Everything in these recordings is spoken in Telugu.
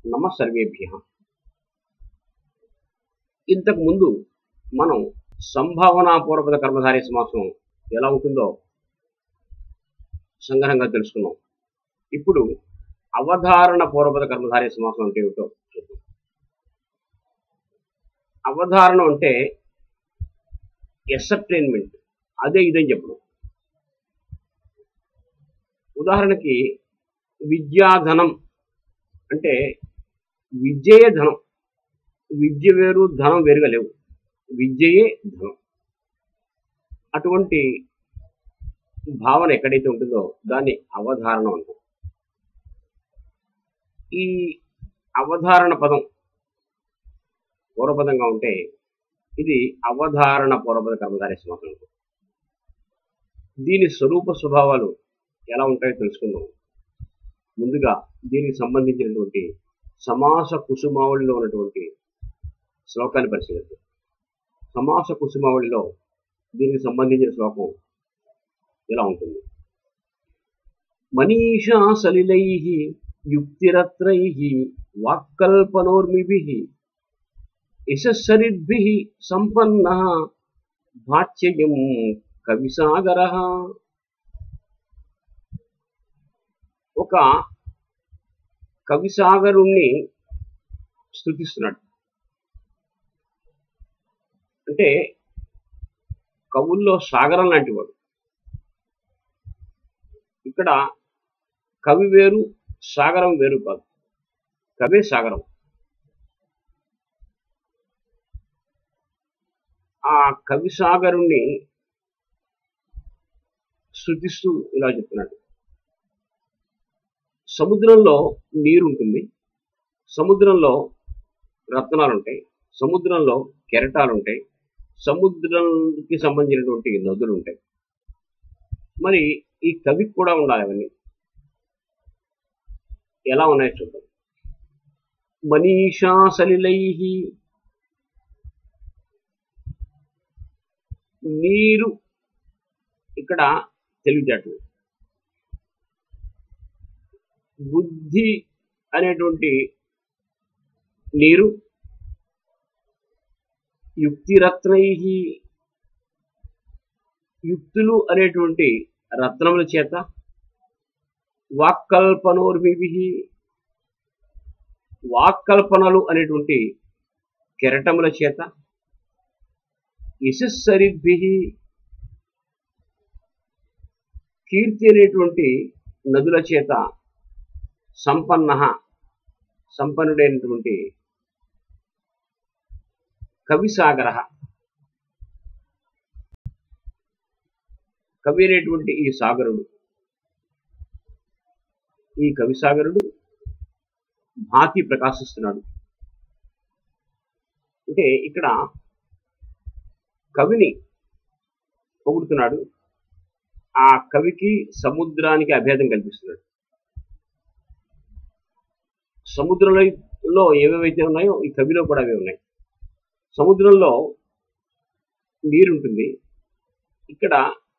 నమ సర్వేభ్య ఇంతకు ముందు మనం సంభావనాపూర్వక కర్మధారయ సమాసం ఎలా ఉంటుందో సంగ్రహంగా తెలుసుకున్నాం ఇప్పుడు అవధారణ పూర్వపద కర్మధారయ సమాసం అంటే ఏమిటో చూద్దాం అవధారణ అంటే ఎసర్టైన్మెంట్ అదే ఇదని చెప్పడం ఉదాహరణకి విద్యాధనం అంటే విద్యయే ధనం విద్య వేరు ధనం వేరుగా లేవు విద్యయే ధనం అటువంటి భావన ఎక్కడైతే ఉంటుందో దాన్ని అవధారణం అంటాం ఈ అవధారణ పదం పూర్వపదంగా ఉంటే ఇది అవధారణ పూర్వపద కర్మధారయ సమాసం దీని స్వరూప స్వభావాలు ఎలా ఉంటాయో తెలుసుకుందాం ముందుగా దీనికి సంబంధించినటువంటి సమాస కుసుమావళిలో ఉన్నటువంటి శ్లోకాన్ని పరిశీలిద్దాం సమాస కుసుమావళిలో దీనికి సంబంధించిన శ్లోకం ఇలా ఉంటుంది మనీషా సలిలై యుక్తిరత్రై వాక్కల్పనోర్మిభి యశస్సరిద్భి సంపన్న భాష్యం కవిసాగర ఒక కవిసాగరుణ్ణి స్థుతిస్తున్నాడు అంటే కవుల్లో సాగరం లాంటి వాడు ఇక్కడ కవి వేరు సాగరం వేరు కాదు కవే సాగరం ఆ కవి సాగరుణ్ణి శృతిస్తూ ఇలా చెప్తున్నాడు సముద్రంలో నీరు ఉంటుంది సముద్రంలో రత్నాలు ఉంటాయి సముద్రంలో కెరటాలు ఉంటాయి సముద్రానికి సంబంధించినటువంటి నదులు ఉంటాయి మరి ఈ కవికి కూడా ఉండాలి అవన్నీ ఎలా ఉన్నాయో చూద్దాం మనీషా సలిలై నీరు ఇక్కడ తెలివితేటలు బుద్ధి అనేటువంటి నీరు యుక్తిరత్నై యుక్తులు అనేటువంటి రత్నముల చేత వాక్కల్పనోర్మిభి వాక్కల్పనలు అనేటువంటి కెరటముల చేత యశస్సరిభి కీర్తి అనేటువంటి నదుల చేత సంపన్న సంపన్నుడైనటువంటి కవిసాగర కవి అనేటువంటి ఈ సాగరుడు ఈ కవిసాగరుడు భాతి ప్రకాశిస్తున్నాడు అంటే ఇక్కడ కవిని పొగుడుతున్నాడు ఆ కవికి సముద్రానికి అభేదం కల్పిస్తున్నాడు సముద్రంలో ఏవేవైతే ఉన్నాయో ఈ కవిలో కూడా అవే ఉన్నాయి సముద్రంలో నీరుంటుంది ఇక్కడ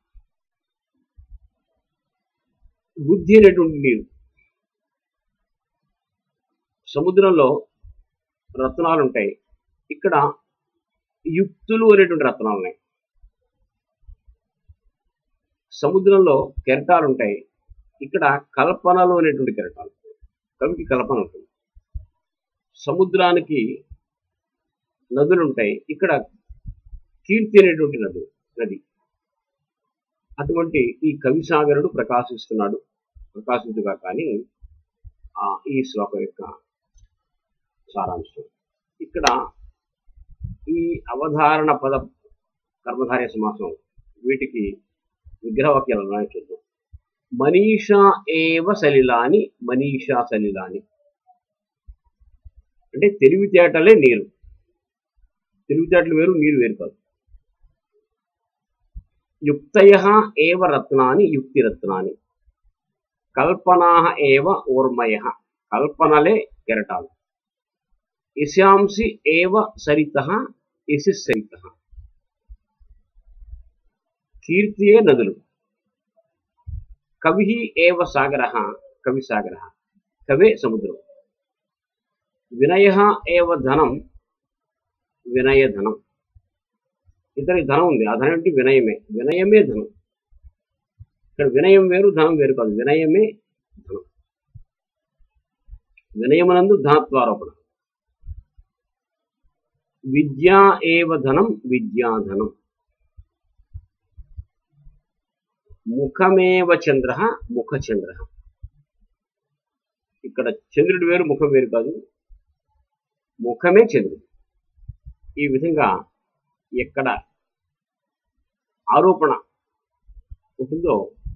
బుద్ధి అనేటువంటి నీరు సముద్రంలో రత్నాలు ఉంటాయి ఇక్కడ యుక్తులు అనేటువంటి రత్నాలు ఉన్నాయి సముద్రంలో కెరటాలు ఉంటాయి ఇక్కడ కల్పనలు అనేటువంటి కెరటాలు కవికి కల్పన ఉంటుంది సముద్రానికి నదులు ఉంటాయి ఇక్కడ కీర్తి అనేటువంటి నది నది అటువంటి ఈ కవిసాగరుడు ప్రకాశిస్తున్నాడు ప్రకాశించుగా కానీ ఆ ఈ శ్లోకం యొక్క సారాంశం ఇక్కడ ఈ అవధారణ పద కర్మధార్య సమాసం వీటికి విగ్రహవాక్యాలు ఉన్నాయో చూద్దాం మనీషా ఏవ సలిలాని మనీషా సలిలాని అంటే తెలివితేటలే నీరు తెలివితేటలు వేరు నీరు వేరు కాదు యుక్తయ ఏవ రత్నాని యుక్తిరత్నాని కల్పనా ఏవ ఊర్మయ కల్పనలే కెరటాలు యశాంసి ఏవ సరిత యశి సరిత కీర్తియే నదులు కవి ఏవ సాగర కవి సాగర కవే సముద్రం వినయ ఏవ ధనం వినయ ధనం ఇతనికి ధనం ఉంది ఆ ధనం ఏంటి వినయమే వినయమే ధనం ఇక్కడ వినయం వేరు ధనం వేరు కాదు వినయమే ధనం వినయమునందు ధనత్వారోపణ విద్యా ఏవ ధనం విద్యాధనం ముఖమేవ చంద్ర ముఖచంద్ర ఇక్కడ చంద్రుడు వేరు ముఖం వేరు కాదు ముఖమే చంద్రుడు ఈ విధంగా ఎక్కడ ఆరోపణ ఉంటుందో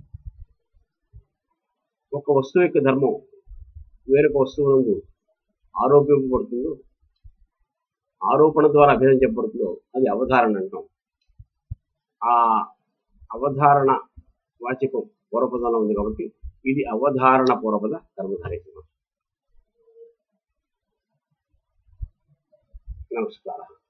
ఒక వస్తువు యొక్క ధర్మం వేరొక వస్తువు నందు ఆరోపింపబడుతుందో ఆరోపణ ద్వారా అభేదం చెప్పబడుతుందో అది అవధారణ అంటాం ఆ అవధారణ వాచకం పూర్వపదంలో ఉంది కాబట్టి ఇది అవధారణ పూర్వపద కర్మధారయ సమాసం నమస్కారం